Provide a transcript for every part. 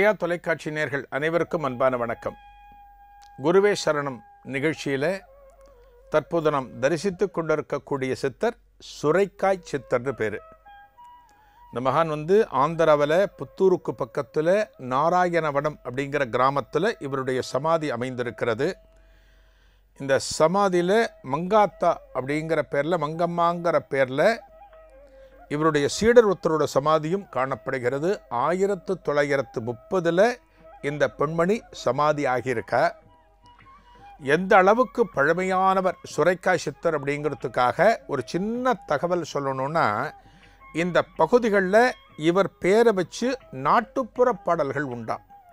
ஜெயா தொலைக்காட்சி நேர்கள் அனைவருக்கும் அன்பான வணக்கம் குருவே சரணம் நிகழ்ச்சியில் தற்போது நாம் தரிசித்து கொண்டிருக்கக்கூடிய சித்தர் சுரைக்காய் சித்தர்னு பேர் இந்த மகான் வந்து ஆந்திராவில் புத்தூருக்கு பக்கத்தில் நாராயணவனம் அப்படிங்கிற கிராமத்தில் இவருடைய சமாதி அமைந்திருக்கிறது இந்த சமாதியில் மங்காத்தா அப்படிங்கிற பேரில் மங்கம்மாங்கிற பேரில் இவருடைய சீடர் ஒருத்தரோட சமாதியும் காணப்படுகிறது ஆயிரத்து தொள்ளாயிரத்து முப்பதில் இந்த பெண்மணி சமாதி ஆகியிருக்க எந்த அளவுக்கு பழமையானவர் சுரைக்காய் சித்தர் அப்படிங்கிறதுக்காக ஒரு சின்ன தகவல் சொல்லணும்னா இந்த பகுதிகளில் இவர் பேரை வச்சு நாட்டுப்புற பாடல்கள் உண்டா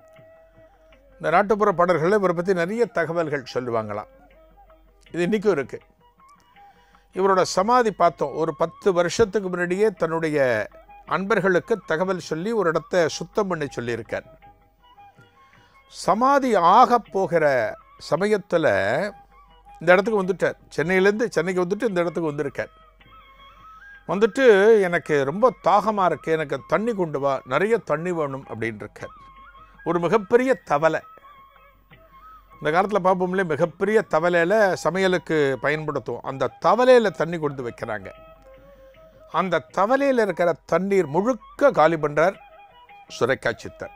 இந்த நாட்டுப்புற பாடல்களில் இவரை பற்றி நிறைய தகவல்கள் சொல்லுவாங்களாம் இது இன்றைக்கும் இருக்குது இவரோட சமாதி பார்த்தோம் ஒரு பத்து வருஷத்துக்கு முன்னாடியே தன்னுடைய அன்பர்களுக்கு தகவல் சொல்லி ஒரு இடத்த சுத்தம் பண்ணி சொல்லியிருக்கார் சமாதி ஆக போகிற சமயத்தில் இந்த இடத்துக்கு வந்துட்டார் சென்னையிலேருந்து சென்னைக்கு வந்துட்டு இந்த இடத்துக்கு வந்திருக்கார் வந்துட்டு எனக்கு ரொம்ப தாகமாக இருக்கு எனக்கு தண்ணி கொண்டு வா நிறைய தண்ணி வேணும் அப்படின்னு இருக்கார் ஒரு மிகப்பெரிய தவளை இந்த காலத்தில் பார்ப்போம்லே மிகப்பெரிய தவளையில் சமையலுக்கு பயன்படுத்தும் அந்த தவளையில் தண்ணி கொண்டு வைக்கிறாங்க அந்த தவளையில் இருக்கிற தண்ணீர் முழுக்க காலி பண்ணுறார் சுரைக்காய் சித்தர்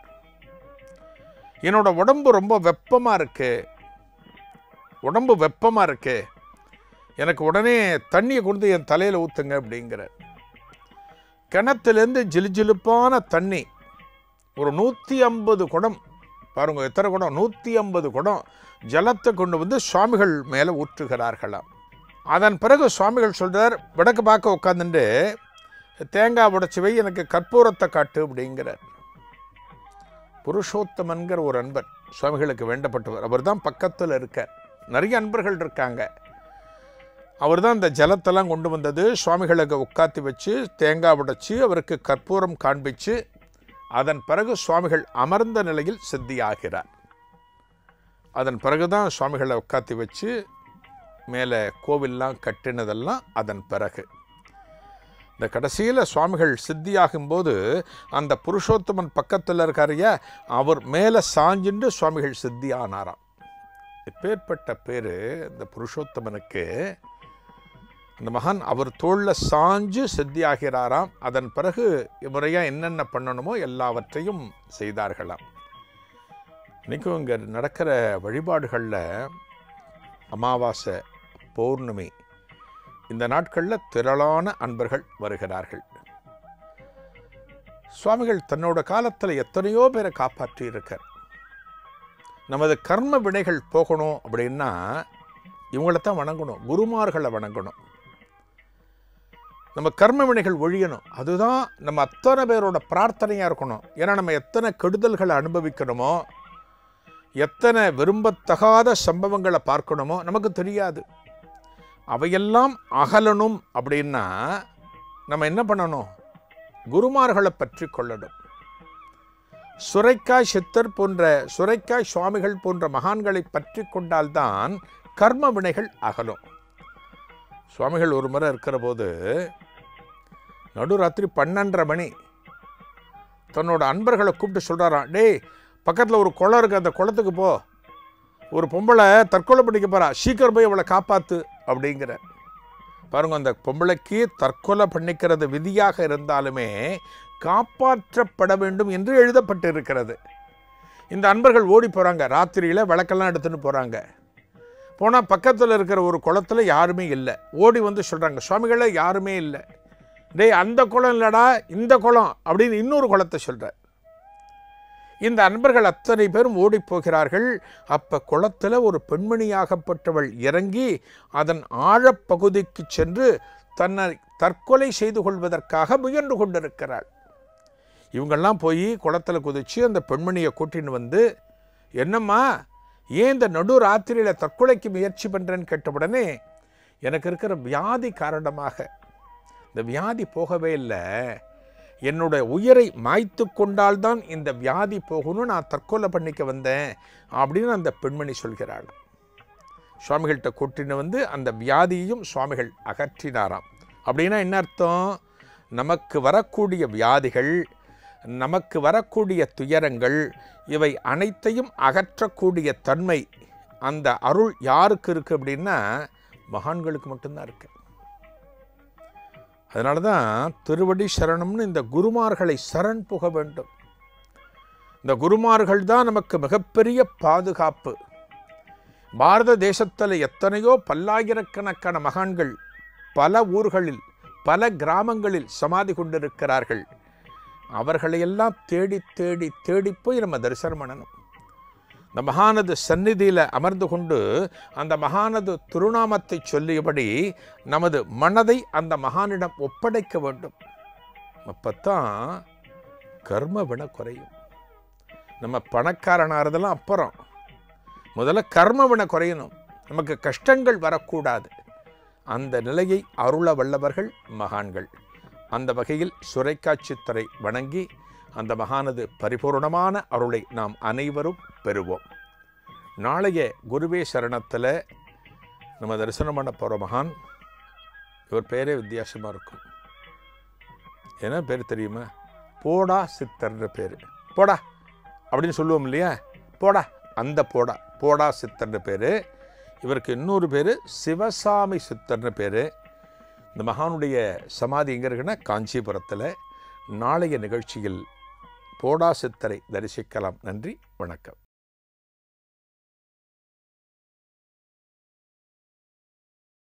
என்னோட உடம்பு ரொம்ப வெப்பமாக இருக்கு உடம்பு வெப்பமாக இருக்கு எனக்கு உடனே தண்ணியை கொண்டு என் தலையில் ஊற்றுங்க அப்படிங்கிறார் கிணத்துலேருந்து ஜிலுஜிலுப்பான தண்ணி ஒரு நூற்றி ஐம்பது குடம் பாருங்க எத்தனை குடம் நூற்றி ஐம்பது குடம் ஜலத்தை கொண்டு வந்து சுவாமிகள் மேலே ஊற்றுகிறார்களாம் அதன் பிறகு சுவாமிகள் சொல்கிறார் விடக்கு பார்க்க உட்காந்துட்டு தேங்காய் உடைச்சி வை எனக்கு கற்பூரத்தை காட்டு அப்படிங்கிறார் புருஷோத்தமன்கிற ஒரு அன்பர் சுவாமிகளுக்கு வேண்டப்பட்டவர் அவர் தான் பக்கத்தில் இருக்கார் நிறைய அன்பர்கள் இருக்காங்க அவர் தான் இந்த ஜலத்தெல்லாம் கொண்டு வந்தது சுவாமிகளுக்கு உட்காத்தி வச்சு தேங்காய் உடைச்சி அவருக்கு கற்பூரம் காண்பிச்சு அதன் பிறகு சுவாமிகள் அமர்ந்த நிலையில் சித்தியாகிறார் அதன் பிறகுதான் சுவாமிகளை உட்காத்தி வச்சு மேலே கோவில்லாம் கட்டினதெல்லாம் அதன் பிறகு இந்த கடைசியில் சுவாமிகள் சித்தியாகும்போது அந்த புருஷோத்தமன் பக்கத்தில் இருக்காரையா அவர் மேலே சாஞ்சின்று சுவாமிகள் சித்தி ஆனாராம் இப்பேற்பட்ட பேர் இந்த புருஷோத்தமனுக்கு அந்த மகான் அவர் தோளில் சாஞ்சு சித்தியாகிறாராம் அதன் பிறகு முறையாக என்னென்ன பண்ணணுமோ எல்லாவற்றையும் செய்தார்களாம் இன்றைக்கும் இங்கே நடக்கிற வழிபாடுகளில் அமாவாசை பௌர்ணமி இந்த நாட்களில் திரளான அன்பர்கள் வருகிறார்கள் சுவாமிகள் தன்னோட காலத்தில் எத்தனையோ பேரை காப்பாற்றி இருக்கார் நமது கர்ம வினைகள் போகணும் அப்படின்னா இவங்களைத்தான் வணங்கணும் குருமார்களை வணங்கணும் நம்ம கர்ம வினைகள் ஒழியணும் அதுதான் நம்ம அத்தனை பேரோட பிரார்த்தனையாக இருக்கணும் ஏன்னா நம்ம எத்தனை கெடுதல்களை அனுபவிக்கணுமோ எத்தனை விரும்பத்தகாத சம்பவங்களை பார்க்கணுமோ நமக்கு தெரியாது அவையெல்லாம் அகலணும் அப்படின்னா நம்ம என்ன பண்ணணும் குருமார்களை பற்றி கொள்ளணும் சுரைக்காய் சித்தர் போன்ற சுரைக்காய் சுவாமிகள் போன்ற மகான்களை பற்றி கொண்டால்தான் கர்ம வினைகள் அகலும் சுவாமிகள் ஒரு முறை இருக்கிற போது நடுராத்திரி பன்னெண்டரை மணி தன்னோட அன்பர்களை கூப்பிட்டு சொல்கிறாராம் டேய் பக்கத்தில் ஒரு குளம் இருக்குது அந்த குளத்துக்கு போ ஒரு பொம்பளை தற்கொலை பண்ணிக்க போகிறா சீக்கிரம் போய் அவளை காப்பாற்று அப்படிங்கிற பாருங்க அந்த பொம்பளைக்கு தற்கொலை பண்ணிக்கிறது விதியாக இருந்தாலுமே காப்பாற்றப்பட வேண்டும் என்று எழுதப்பட்டு இருக்கிறது இந்த அன்பர்கள் ஓடி போகிறாங்க ராத்திரியில் விளக்கெல்லாம் எடுத்துன்னு போகிறாங்க போனால் பக்கத்தில் இருக்கிற ஒரு குளத்தில் யாருமே இல்லை ஓடி வந்து சொல்கிறாங்க சுவாமிகளே யாருமே இல்லை டேய் அந்த குளம் இல்லைடா இந்த குளம் அப்படின்னு இன்னொரு குளத்தை சொல்கிறார் இந்த அன்பர்கள் அத்தனை பேரும் ஓடி போகிறார்கள் அப்போ குளத்தில் ஒரு பெண்மணியாகப்பட்டவள் இறங்கி அதன் ஆழப்பகுதிக்கு சென்று தன்னை தற்கொலை செய்து கொள்வதற்காக முயன்று கொண்டிருக்கிறாள் இவங்கெல்லாம் போய் குளத்தில் குதித்து அந்த பெண்மணியை கூட்டின்னு வந்து என்னம்மா ஏன் இந்த நடு ராத்திரியில் தற்கொலைக்கு முயற்சி பண்ணுறேன்னு கேட்ட உடனே எனக்கு இருக்கிற வியாதி காரணமாக இந்த வியாதி போகவே இல்லை என்னோட உயிரை மாய்த்து கொண்டால்தான் இந்த வியாதி போகணும்னு நான் தற்கொலை பண்ணிக்க வந்தேன் அப்படின்னு அந்த பெண்மணி சொல்கிறாள் சுவாமிகள்கிட்ட கூட்டின்னு வந்து அந்த வியாதியையும் சுவாமிகள் அகற்றினாராம் அப்படின்னா என்ன அர்த்தம் நமக்கு வரக்கூடிய வியாதிகள் நமக்கு வரக்கூடிய துயரங்கள் இவை அனைத்தையும் அகற்றக்கூடிய தன்மை அந்த அருள் யாருக்கு இருக்குது அப்படின்னா மகான்களுக்கு மட்டும்தான் இருக்கு அதனால தான் திருவடி சரணம்னு இந்த குருமார்களை சரண் புக வேண்டும் இந்த குருமார்கள் தான் நமக்கு மிகப்பெரிய பாதுகாப்பு பாரத தேசத்தில் எத்தனையோ பல்லாயிரக்கணக்கான மகான்கள் பல ஊர்களில் பல கிராமங்களில் சமாதி கொண்டிருக்கிறார்கள் அவர்களையெல்லாம் தேடி தேடி தேடி போய் நம்ம தரிசனம் பண்ணணும் இந்த மகானது சந்நிதியில் அமர்ந்து கொண்டு அந்த மகானது திருநாமத்தை சொல்லியபடி நமது மனதை அந்த மகானிடம் ஒப்படைக்க வேண்டும் அப்பத்தான் கர்ம வின குறையும் நம்ம பணக்காரனாகிறதெல்லாம் அப்புறம் முதல்ல கர்ம வின குறையணும் நமக்கு கஷ்டங்கள் வரக்கூடாது அந்த நிலையை அருள வல்லவர்கள் மகான்கள் அந்த வகையில் சுரைக்காட்சித்தரை வணங்கி அந்த மகானது பரிபூர்ணமான அருளை நாம் அனைவரும் பெறுவோம் நாளைய குருவே சரணத்தில் நம்ம தரிசனம் பண்ண போகிற மகான் இவர் பேரே வித்தியாசமாக இருக்கும் என்ன பேர் தெரியுமா போடா சித்தர்ன்ற பேர் போடா அப்படின்னு சொல்லுவோம் இல்லையா போடா அந்த போடா போடா சித்தர்ன்ற பேர் இவருக்கு இன்னொரு பேர் சிவசாமி சித்தர்னு பேர் இந்த மகானுடைய சமாதி எங்கே இருக்குன்னா காஞ்சிபுரத்தில் நாளைய நிகழ்ச்சியில் போடா சித்தரை தரிசிக்கலாம் நன்றி வணக்கம்